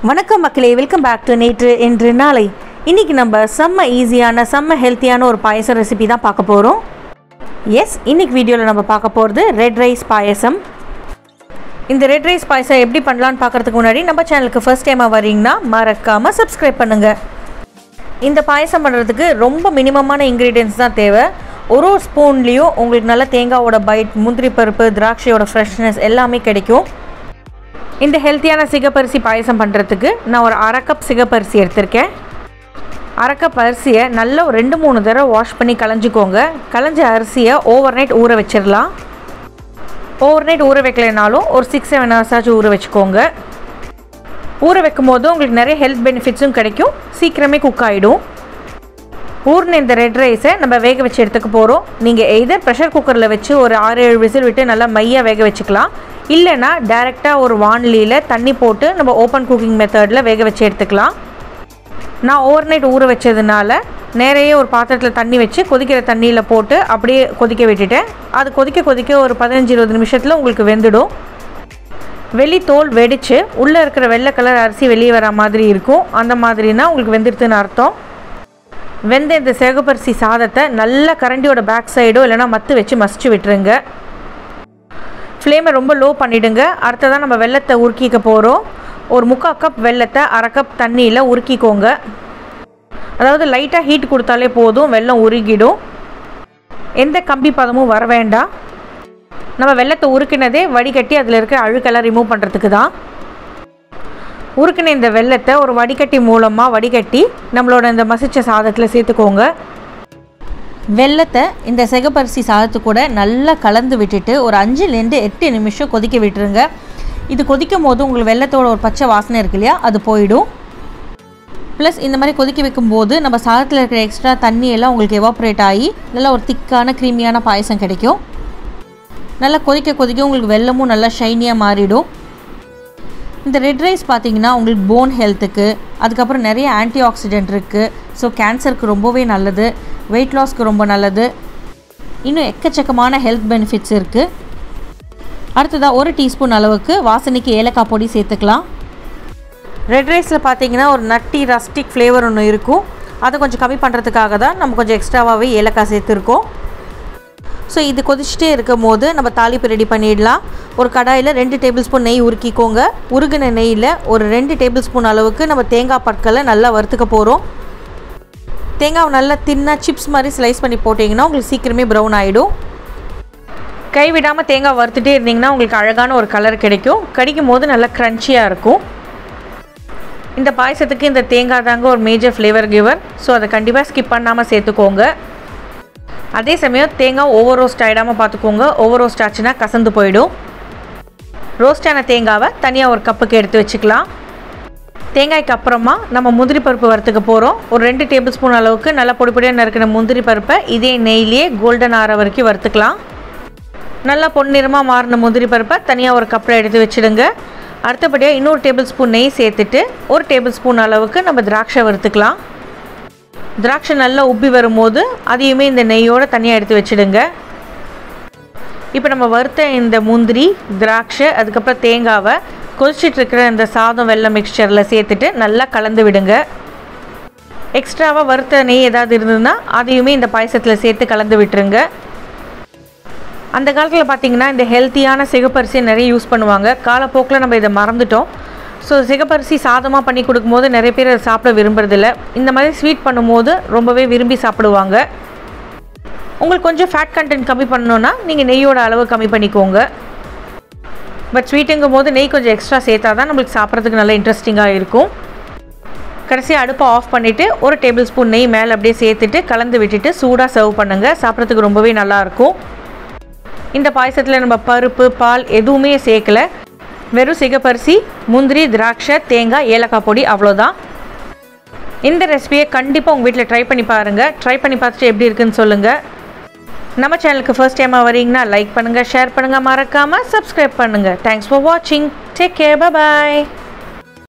வணக்கம் மக்களே welcome back to நேற்று என்று நாளை இன்னைக்கு நம்ம செம்ம ஈஸியான செம்ம ஹெல்த்தியான ஒரு பாயசம் ரெசிபி தான் பார்க்க போகிறோம் எஸ் இன்னைக்கு வீடியோவில் நம்ம பார்க்க போகிறது ரெட் ரைஸ் பாயசம் இந்த ரெட் ரைஸ் பாயசம் எப்படி பண்ணலான்னு பார்க்கறதுக்கு முன்னாடி நம்ம சேனலுக்கு ஃபர்ஸ்ட் டைமாக வரீங்கன்னா மறக்காமல் சப்ஸ்கிரைப் பண்ணுங்கள் இந்த பாயசம் பண்ணுறதுக்கு ரொம்ப மினிமமான இன்க்ரீடியன்ஸ் தான் தேவை ஒரு ஒரு ஸ்பூன்லேயும் உங்களுக்கு நல்ல தேங்காவோட பைட் முந்திரி பருப்பு திராட்சையோட ஃப்ரெஷ்னஸ் எல்லாமே கிடைக்கும் இந்த ஹெல்த்தியான சிகப்பரிசி பாயசம் பண்ணுறதுக்கு நான் ஒரு அரை கப் சிகப்பரிசி எடுத்திருக்கேன் அரை கப் அரிசியை நல்லா ஒரு ரெண்டு மூணு தடவை வாஷ் பண்ணி களைஞ்சிக்கோங்க களைஞ்ச அரிசியை ஓவர் நைட் ஊற வச்சிடலாம் ஓவர் நைட் ஊற வைக்கலைனாலும் ஒரு சிக்ஸ் செவன் ஹவர்ஸ் ஆச்சும் ஊற வச்சுக்கோங்க ஊற வைக்கும் போது உங்களுக்கு நிறைய ஹெல்த் பெனிஃபிட்ஸும் கிடைக்கும் சீக்கிரமே குக் ஆகிடும் ஊர்ன இந்த ரெட் ரைஸை நம்ம வேக வச்சு எடுத்துக்க போகிறோம் நீங்கள் எய்தர் ப்ரெஷர் குக்கரில் வச்சு ஒரு ஆறு ஏழு விசில் விட்டு நல்லா மையாக வேக வச்சுக்கலாம் இல்லைன்னா டேரெக்டாக ஒரு வான்லியில் தண்ணி போட்டு நம்ம ஓப்பன் குக்கிங் மெத்தடில் வேக வச்சு எடுத்துக்கலாம் நான் ஓவர் நைட் ஊற வச்சதுனால நிறைய ஒரு பாத்திரத்தில் தண்ணி வச்சு கொதிக்கிற தண்ணியில் போட்டு அப்படியே கொதிக்க விட்டுட்டேன் அது கொதிக்க கொதிக்க ஒரு பதினஞ்சு இருபது நிமிஷத்தில் உங்களுக்கு வெந்துடும் வெளி தோல் வெடித்து உள்ளே இருக்கிற வெள்ளை கலர் அரிசி வெளியே வர மாதிரி இருக்கும் அந்த மாதிரினா உங்களுக்கு வெந்துடுதுன்னு அர்த்தம் வெந்த இந்த சிகப்பரிசி சாதத்தை நல்லா கரண்டியோட பேக் சைடோ இல்லைனா மத்து வச்சு மசிச்சு விட்டுருங்க ஃப்ளேமை ரொம்ப லோ பண்ணிவிடுங்க அடுத்ததான் நம்ம வெள்ளத்தை உருக்கிக்க போகிறோம் ஒரு முக்கால் கப் வெள்ளத்தை அரை கப் தண்ணியில் உருக்கிக்கோங்க அதாவது லைட்டாக ஹீட் கொடுத்தாலே போதும் வெள்ளம் உருகிடும் எந்த கம்பி பதமும் வர வேண்டாம் நம்ம வெள்ளத்தை உருக்கினதே வடிகட்டி அதில் இருக்கிற அழுக்கெல்லாம் ரிமூவ் பண்ணுறதுக்கு தான் உருக்கின இந்த வெள்ளத்தை ஒரு வடிகட்டி மூலமாக வடிகட்டி நம்மளோட இந்த மசிச்ச சாதத்தில் சேர்த்துக்கோங்க வெள்ளத்தை இந்த சிகப்பரிசி சாதத்து கூட நல்லா கலந்து விட்டுட்டு ஒரு அஞ்சுலேருந்து எட்டு நிமிஷம் கொதிக்க விட்டுருங்க இது கொதிக்கும் போது உங்களுக்கு வெள்ளத்தோட ஒரு பச்சை வாசனை இருக்கு இல்லையா அது போயிடும் ப்ளஸ் இந்த மாதிரி கொதிக்க வைக்கும்போது நம்ம சாதத்தில் இருக்கிற எக்ஸ்ட்ரா தண்ணியெல்லாம் உங்களுக்கு எவாப்ரேட் ஆகி நல்லா ஒரு திக்கான க்ரீமியான பாயசம் கிடைக்கும் நல்லா கொதிக்க கொதிக்க உங்களுக்கு வெள்ளமும் நல்லா ஷைனியாக மாறிடும் இந்த ரெட் ரைஸ் பார்த்தீங்கன்னா உங்களுக்கு போன் ஹெல்த்துக்கு அதுக்கப்புறம் நிறைய ஆன்டி ஆக்சிடென்ட் இருக்குது ஸோ கேன்சருக்கு ரொம்பவே நல்லது வெயிட் லாஸ்க்கு ரொம்ப நல்லது இன்னும் எக்கச்சக்கமான ஹெல்த் பெனிஃபிட்ஸ் இருக்குது அடுத்ததாக ஒரு டீஸ்பூன் அளவுக்கு வாசனைக்கு ஏலக்காய் பொடி சேர்த்துக்கலாம் ரெட் ரைஸில் பார்த்தீங்கன்னா ஒரு நட்டி ரஸ்டிக் ஃப்ளேவர் ஒன்று இருக்கும் அதை கொஞ்சம் கம்மி பண்ணுறதுக்காக தான் நம்ம கொஞ்சம் எக்ஸ்ட்ராவாகவே ஏலக்காய் சேர்த்துருக்கோம் ஸோ இது கொதிச்சுட்டே இருக்கும் போது நம்ம தாளிப்பு ரெடி பண்ணிடலாம் ஒரு கடாயில் ரெண்டு டேபிள் ஸ்பூன் நெய் உருக்கிக்கோங்க உருகின நெய்யில் ஒரு ரெண்டு டேபிள் ஸ்பூன் அளவுக்கு நம்ம தேங்காய் பற்களை நல்லா வறுத்துக்க போகிறோம் தேங்காவை நல்லா தின்னாக சிப்ஸ் மாதிரி ஸ்லைஸ் பண்ணி போட்டிங்கன்னா உங்களுக்கு சீக்கிரமே ப்ரௌன் ஆகிடும் கைவிடாமல் தேங்காய் வறுத்துட்டே இருந்தீங்கன்னா உங்களுக்கு அழகான ஒரு கலர் கிடைக்கும் கடிக்கும் போது நல்லா க்ரன்ச்சியாக இருக்கும் இந்த பாயசத்துக்கு இந்த தேங்காய் தாங்க ஒரு மேஜர் ஃப்ளேவர் கிவர் ஸோ அதை கண்டிப்பாக ஸ்கிப் பண்ணாமல் சேர்த்துக்கோங்க அதே சமயம் தேங்காய் ஓவர் ரோஸ்ட் ஆகிடாமல் பார்த்துக்கோங்க ஓவர் ரோஸ்ட் ஆச்சுன்னா கசந்து போயிடும் ரோஸ்டான தேங்காவை தனியாக ஒரு கப்புக்கு எடுத்து வச்சுக்கலாம் தேங்காய்க்கு அப்புறமா நம்ம முந்திரி பருப்பு வறுத்துக்க போகிறோம் ஒரு ரெண்டு டேபிள் ஸ்பூன் அளவுக்கு நல்லா பொடி பொடியாக நறுக்கின முந்திரி பருப்பை இதே நெய்லேயே கோல்டன் ஆற வரைக்கும் வறுத்துக்கலாம் நல்லா பொன்னிறமாக மாறின முந்திரி பருப்பை தனியாக ஒரு கப்பில் எடுத்து வச்சுடுங்க அடுத்தபடியாக இன்னொரு டேபிள் ஸ்பூன் நெய் சேர்த்துட்டு ஒரு டேபிள் ஸ்பூன் அளவுக்கு நம்ம திராட்சை வறுத்துக்கலாம் திராட்சை நல்லா உப்பி வரும்போது அதையுமே இந்த நெய்யோடு தனியாக எடுத்து வச்சுடுங்க இப்போ நம்ம வறுத்த இந்த முந்திரி திராட்சை அதுக்கப்புறம் தேங்காவை கொதிச்சிட்ருக்கிற இந்த சாதம் வெள்ளம் மிக்சரில் சேர்த்துட்டு நல்லா கலந்து விடுங்க எக்ஸ்ட்ராவாக வறுத்த நெய் ஏதாவது இருந்ததுன்னா அதையுமே இந்த பாயசத்தில் சேர்த்து கலந்து விட்டுருங்க அந்த காலத்தில் பார்த்திங்கன்னா இந்த ஹெல்த்தியான சிகப்பரிசியை நிறைய யூஸ் பண்ணுவாங்க காலப்போக்கில் நம்ம இதை மறந்துட்டோம் ஸோ சிகப்பரிசி சாதமாக பண்ணி கொடுக்கும்போது நிறைய பேர் அதை சாப்பிட விரும்புறதில்ல இந்த மாதிரி ஸ்வீட் பண்ணும்போது ரொம்பவே விரும்பி சாப்பிடுவாங்க உங்களுக்கு கொஞ்சம் ஃபேட் கண்டென்ட் கம்மி பண்ணணுன்னா நீங்கள் நெய்யோட அளவு கம்மி பண்ணிக்கோங்க பட் ஸ்வீட்டுங்கும் போது நெய் கொஞ்சம் எக்ஸ்ட்ரா சேர்த்தா தான் நம்மளுக்கு சாப்பிட்றதுக்கு நல்லா இன்ட்ரெஸ்டிங்காக இருக்கும் கடைசியாக அடுப்பை ஆஃப் பண்ணிவிட்டு ஒரு டேபிள் ஸ்பூன் நெய் மேலே அப்படியே சேர்த்துட்டு கலந்து விட்டுட்டு சூடாக சர்வ் பண்ணுங்கள் சாப்பிட்றதுக்கு ரொம்பவே நல்லாயிருக்கும் இந்த பாயசத்தில் நம்ம பருப்பு பால் எதுவுமே சேர்க்கலை வெறும் சிகப்பரிசி முந்திரி திராட்சை தேங்காய் ஏலக்காய் பொடி அவ்வளோதான் இந்த ரெசிபியை கண்டிப்பாக உங்கள் வீட்டில் ட்ரை பண்ணி பாருங்கள் ட்ரை பண்ணி பார்த்துட்டு எப்படி இருக்குன்னு சொல்லுங்கள் நம்ம சேனலுக்கு ஃபர்ஸ்ட் டைமாக வரீங்கன்னா லைக் பண்ணுங்கள் ஷேர் பண்ணுங்கள் மறக்காமல் சப்ஸ்கிரைப் பண்ணுங்கள் தேங்க்ஸ் ஃபார் வாட்சிங் டேக் கேர் பாய்